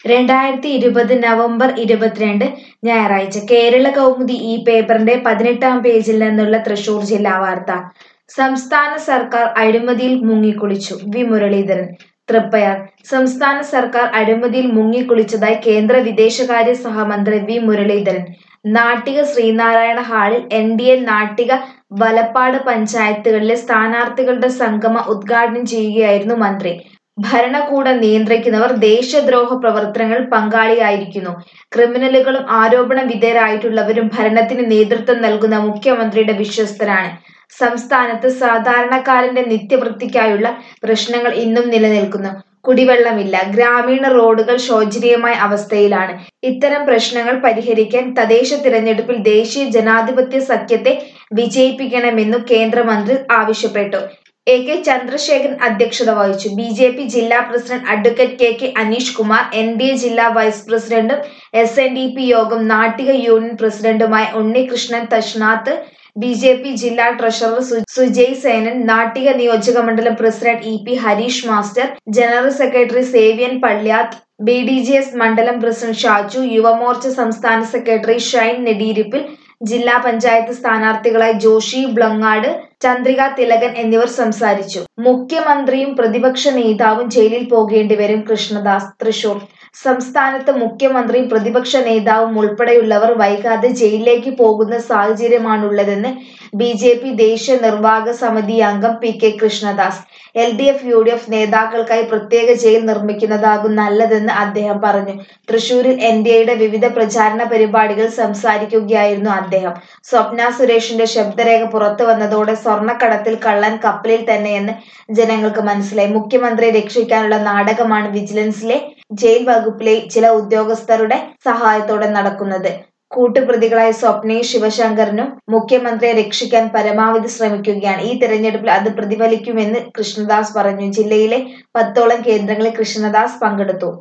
രണ്ടായിരത്തി ഇരുപത് നവംബർ ഇരുപത്തിരണ്ട് ഞായറാഴ്ച കേരള കൗമുദി ഈ പേപ്പറിന്റെ പതിനെട്ടാം പേജിൽ നിന്നുള്ള തൃശൂർ ജില്ലാ വാർത്ത സംസ്ഥാന സർക്കാർ അഴിമതിയിൽ മുങ്ങിക്കുളിച്ചു വി മുരളീധരൻ തൃപ്പയാർ സംസ്ഥാന സർക്കാർ അഴിമതിയിൽ മുങ്ങിക്കുളിച്ചതായി കേന്ദ്ര വിദേശകാര്യ സഹമന്ത്രി വി മുരളീധരൻ നാട്ടിക ശ്രീനാരായണ ഹാളിൽ N D A Nattika Valappad പഞ്ചായത്തുകളിലെ സ്ഥാനാർത്ഥികളുടെ സംഗമം ഉദ്ഘാടനം ചെയ്യുകയായിരുന്നു മന്ത്രി ഭരണകൂടം നിയന്ത്രിക്കുന്നവർ ദേശദ്രോഹ പ്രവർത്തനങ്ങൾ പങ്കാളിയായിരിക്കുന്നു ക്രിമിനലുകളും ആരോപണ വിധേയരായിട്ടുള്ളവരും ഭരണത്തിന് നേതൃത്വം നൽകുന്ന മുഖ്യമന്ത്രിയുടെ വിശ്വസ്തരാണ് സംസ്ഥാനത്ത് സാധാരണക്കാരന്റെ നിത്യവൃത്തിക്കായുള്ള പ്രശ്നങ്ങൾ ഇന്നും നിലനിൽക്കുന്നു കുടിവെള്ളമില്ല ഗ്രാമീണ റോഡുകൾ ശോചനീയമായ അവസ്ഥയിലാണ് ഇത്തരം പ്രശ്നങ്ങൾ പരിഹരിക്കാൻ തദ്ദേശ തിരഞ്ഞെടുപ്പിൽ ദേശീയ ജനാധിപത്യ സഖ്യത്തെ വിജയിപ്പിക്കണമെന്നു കേന്ദ്രമന്ത്രി ആവശ്യപ്പെട്ടു എ കെ ചന്ദ്രശേഖരൻ അധ്യക്ഷത വഹിച്ചു ബി ജെ പി ജില്ലാ president advocate K K Aneesh Kumar N D A ജില്ലാ വൈസ് പ്രസിഡന്റും S N D P Yogam Nattika union പ്രസിഡന്റുമായ Unnikrishnan Thashnath B J P ജില്ലാ ട്രഷറർ സു- സുജയ് സേനൻ നാട്ടിക നിയോജക മണ്ഡലം president E P Harish master general secretary Sevyan Pallyath B D J S മണ്ഡലം പ്രസിഡന്റ് ഷാജു യുവമോർച്ച സംസ്ഥാന സെക്രട്ടറി ഷൈൻ നെഡീരിപ്പിൽ ജില്ലാ പഞ്ചായത്ത് സ്ഥാനാർത്ഥികളായി ജോഷി ബ്ലങ്ങാട് ചന്ദ്രിക തിലകൻ എന്നിവർ സംസാരിച്ചു മുഖ്യമന്ത്രിയും പ്രതിപക്ഷ നേതാവും ജയിലിൽ പോകേണ്ടി വരും കൃഷ്ണദാസ് തൃശൂർ സംസ്ഥാനത്ത് മുഖ്യമന്ത്രിയും പ്രതിപക്ഷ നേതാവും ഉൾപ്പെടെയുള്ളവർ വൈകാതെ ജയിലിലേക്ക് പോകുന്ന സാഹചര്യമാണുള്ളതെന്ന് ബി ജെ പി ദേശീയ നിർവാഹക സമിതി അംഗം P K Krishnadas L D F U D F നേതാക്കൾക്കായി പ്രത്യേക ജയിൽ നിർമ്മിക്കുന്നതാകും നല്ലതെന്ന് അദ്ദേഹം പറഞ്ഞു തൃശൂരിൽ എൻ ഡി എയുടെ വിവിധ പ്രചാരണ പരിപാടികൾ സംസാരിക്കുകയായിരുന്നു അദ്ദേഹം സ്വപ്ന സുരേഷിന്റെ ശബ്ദരേഖ പുറത്തു വന്നതോടെ സ്വർണ്ണക്കടത്തിൽ കള്ളൻ കപ്പലിൽ തന്നെയെന്ന് ജനങ്ങൾക്ക് മനസ്സിലായി മുഖ്യമന്ത്രിയെ രക്ഷിക്കാനുള്ള നാടകമാണ് വിജിലൻസിലെ ജയിൽ വകുപ്പിലെ ചില ഉദ്യോഗസ്ഥരുടെ സഹായത്തോടെ നടക്കുന്നത് കൂട്ടുപ്രതികളായ സ്വപ്നയും ശിവശങ്കറിനും മുഖ്യമന്ത്രിയെ രക്ഷിക്കാൻ പരമാവധി ശ്രമിക്കുകയാണ് ഈ തെരഞ്ഞെടുപ്പിൽ അത് പ്രതിഫലിക്കുമെന്ന് കൃഷ്ണദാസ് പറഞ്ഞു ജില്ലയിലെ പത്തോളം കേന്ദ്രങ്ങളിൽ കൃഷ്ണദാസ് പങ്കെടുത്തു